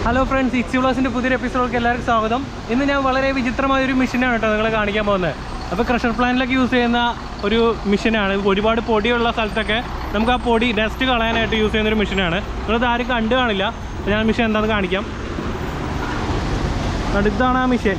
hello friends ICSI ബ്ലോസിൻ്റെ പുതിയൊരു എപ്പിസോഡിലേക്ക് എല്ലാവർക്കും സ്വാഗതം ഇന്ന് ഞാൻ വളരെ വിചിത്രമായ ഒരു മിഷനാണ് കേട്ടോ നിങ്ങളെ കാണിക്കാൻ പോകുന്നത് അപ്പോൾ ക്രഷർ പ്ലാന്റിലൊക്കെ യൂസ് ചെയ്യുന്ന ഒരു മിഷനാണ് ഒരുപാട് പൊടിയുള്ള സ്ഥലത്തൊക്കെ നമുക്ക് ആ പൊടി ഡസ്റ്റ് കളയാനായിട്ട് യൂസ് ചെയ്യുന്ന ഒരു മിഷനാണ് നിങ്ങളത് ആരും കണ്ടു കാണില്ല അപ്പോൾ ഞാൻ മിഷൻ എന്താണെന്ന് കാണിക്കാം കണ്ടോ, ഇതാണ് ആ മിഷൻ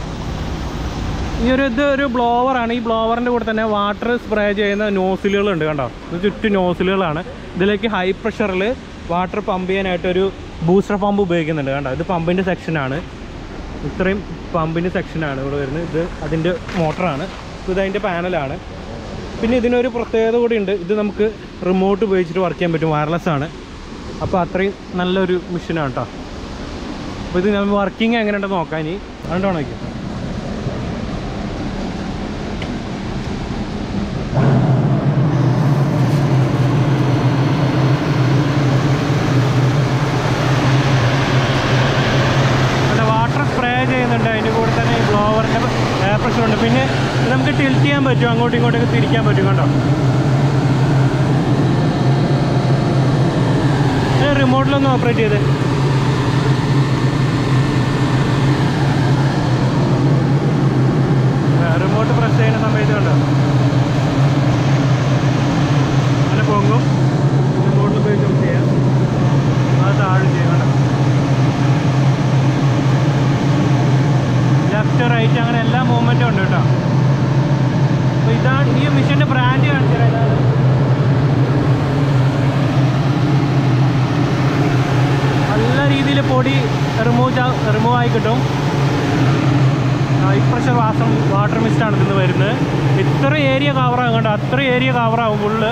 ഈ ഒരു ഇത് ഒരു ബ്ലോവറാണ് ഈ ബ്ലോവറിൻ്റെ കൂടെ തന്നെ വാട്ടർ സ്പ്രേ ചെയ്യുന്ന നോസിലുകളുണ്ട് കണ്ടോ ഇത് ചുറ്റും നോസിലുകളാണ് ഇതിലേക്ക് ഹൈ പ്രഷറിൽ വാട്ടർ പമ്പ് ചെയ്യാനായിട്ട് ഒരു ബൂസ്റ്റർ പമ്പ് ഉപയോഗിക്കുന്നുണ്ട് കണ്ടോ ഇത് പമ്പിൻ്റെ സെക്ഷനാണ് ഇത്രയും പമ്പിൻ്റെ സെക്ഷനാണ് ഇവിടെ വരുന്നത് ഇത് അതിൻ്റെ മോട്ടറാണ് ഇത് അതിൻ്റെ പാനലാണ് പിന്നെ ഇതിനൊരു പ്രത്യേകത കൂടി ഉണ്ട് ഇത് നമുക്ക് റിമോട്ട് ഉപയോഗിച്ചിട്ട് വർക്ക് ചെയ്യാൻ പറ്റും വയർലെസ് ആണ് അപ്പോൾ അത്രയും നല്ലൊരു മെഷീനാണ് കേട്ടോ അപ്പോൾ ഇത് നമ്മൾ വർക്കിംഗ് എങ്ങനെയുണ്ടെന്ന് നോക്കാം ഇനി അതുകൊണ്ടാണ് നോക്കിയത് ഇവിടെ വാട്ടർ സ്പ്രേ ചെയ്യുന്നുണ്ട് അതിൻ്റെ കൂടെ തന്നെ ഈ ബ്ലോവറിൻ്റെ എയർ പ്രഷർ ഉണ്ട് പിന്നെ ഇത് നമുക്ക് ടിൽറ്റ് ചെയ്യാൻ പറ്റും അങ്ങോട്ടും ഇങ്ങോട്ടൊക്കെ തിരിക്കാൻ പറ്റും കണ്ടോ റിമോട്ടിലൊന്ന് ഓപ്പറേറ്റ് ചെയ്ത് റിമോട്ട് പ്രസ് ചെയ്യുന്ന സമയത്ത് കണ്ടോ അങ്ങനെ പൊങ്ങും റിമോട്ടിൽ ഉപയോഗിച്ച് നമുക്ക് ചെയ്യാം അത് താഴെ ചെയ്യാം കണ്ടോ ലെഫ്റ്റ് റൈറ്റ് അങ്ങനെ എല്ലാ മൂവ്മെൻറ്റും ഉണ്ട് കേട്ടോ അപ്പോൾ ഇതാണ് ഈ മിഷൻ്റെ ബ്രാൻഡ് കാണിച്ചു തരാം ഇതാണ് നല്ല രീതിയിൽ പൊടി റിമൂവ് റിമൂവ് ആയി കിട്ടും ഹൈ പ്രഷർ വാസം വാട്ടർ മിസ്റ്റാണ് ഇതിന്ന് വരുന്നത് ഇത്ര ഏരിയ കവറാകും കണ്ടോ അത്ര ഏരിയ കവറാകും ഫുള്ള്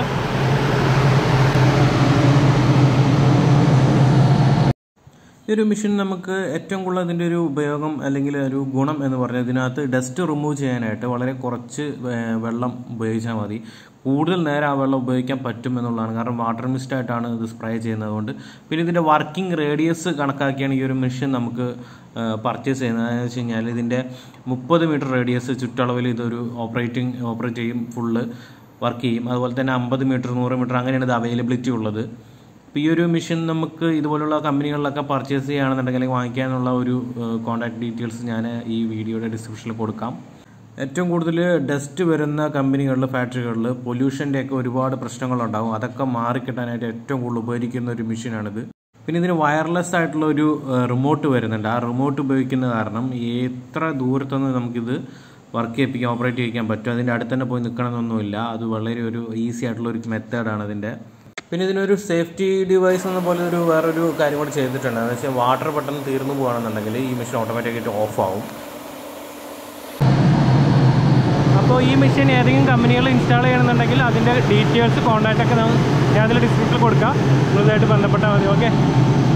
ഈ ഒരു മെഷീൻ നമുക്ക് ഏറ്റവും കൂടുതൽ അതിൻ്റെ ഒരു ഉപയോഗം അല്ലെങ്കിൽ ഒരു ഗുണം എന്ന് പറഞ്ഞാൽ ഇതിനകത്ത് ഡസ്റ്റ് റിമൂവ് ചെയ്യാനായിട്ട് വളരെ കുറച്ച് വേ- വെള്ളം ഉപയോഗിച്ചാൽ മതി കൂടുതൽ നേരം ആ വെള്ളം ഉപയോഗിക്കാൻ പറ്റും എന്നുള്ളതാണ് കാരണം വാട്ടർ മിസ്റ്റ് ആയിട്ടാണ് ഇത് സ്പ്രേ ചെയ്യുന്നത് കൊണ്ട് പിന്നെ ഇതിൻ്റെ വർക്കിംഗ് റേഡിയസ് കണക്കാക്കിയാണ് ഈ ഒരു മെഷീൻ നമുക്ക് പർച്ചേസ് ചെയ്യുന്നത് അതെന്ന് വെച്ച് കഴിഞ്ഞാൽ ഇതിൻ്റെ മുപ്പത് മീറ്റർ റേഡിയസ് ചുറ്റളവിൽ ഇതൊരു ഓപ്പറേറ്റിംഗ് ഓപ്പറേറ്റ് ചെയ്യും ഫുള്ള് വർക്ക് ചെയ്യും അതുപോലെ തന്നെ അമ്പത് മീറ്റർ നൂറ് മീറ്റർ അങ്ങനെയാണ് ഇത് അവൈലബിലിറ്റി ഉള്ളത് അപ്പോൾ ഈ ഒരു മെഷീൻ നമുക്ക് ഇതുപോലുള്ള കമ്പനികളിലൊക്കെ പർച്ചേസ് ചെയ്യുകയാണെന്നുണ്ടെങ്കിൽ അല്ലെങ്കിൽ വാങ്ങിക്കാനുള്ള ഒരു കോൺടാക്ട് ഡീറ്റെയിൽസ് ഞാൻ ഈ വീഡിയോയുടെ ഡിസ്ക്രിപ്ഷനിൽ കൊടുക്കാം ഏറ്റവും കൂടുതൽ ഡസ്റ്റ് വരുന്ന കമ്പനികളിൽ ഫാക്ടറികളിൽ പൊല്യൂഷൻ്റെ ഒക്കെ ഒരുപാട് പ്രശ്നങ്ങളുണ്ടാകും അതൊക്കെ മാറിക്കിട്ടാനായിട്ട് ഏറ്റവും കൂടുതൽ ഉപകരിക്കുന്ന ഒരു മെഷീനാണിത് പിന്നെ ഇതിന് വയർലെസ് ആയിട്ടുള്ള ഒരു റിമോട്ട് വരുന്നുണ്ട് ആ റിമോട്ട് ഉപയോഗിക്കുന്ന കാരണം എത്ര ദൂരത്തുനിന്ന് നമുക്കിത് വർക്ക് ചെയ്യിപ്പിക്കാൻ ഓപ്പറേറ്റ് ചെയ്യിക്കാൻ പറ്റും അതിൻ്റെ അടുത്ത് തന്നെ പോയി നിൽക്കണമെന്നൊന്നുമില്ല അത് വളരെ ഒരു ഈസി ആയിട്ടുള്ള ഒരു മെത്തേഡാണ് അതിൻ്റെ പിന്നെ ഇതിനൊരു സേഫ്റ്റി ഡിവൈസ് എന്ന പോലെ ഒരു വേറൊരു കാര്യം കൂടി ചെയ്തിട്ടുണ്ട് എന്ന് വെച്ചാൽ വാട്ടർ പെട്ടെന്ന് തീർന്നു പോകുകയാണെന്നുണ്ടെങ്കിൽ ഈ മെഷീൻ ഓട്ടോമാറ്റിക്കായിട്ട് ഓഫ് ആവും അപ്പോൾ ഈ മെഷീൻ ഏതെങ്കിലും കമ്പനികൾ ഇൻസ്റ്റാൾ ചെയ്യണമെന്നുണ്ടെങ്കിൽ അതിൻ്റെ ഡീറ്റെയിൽസ് കോൺടാക്റ്റ് ഒക്കെ ഞാൻ അതിൽ ഡിസ്ക്രിപ്ഷനിൽ കൊടുക്കാം നിങ്ങളുമായിട്ട് ബന്ധപ്പെട്ടാൽ മതി ഓക്കെ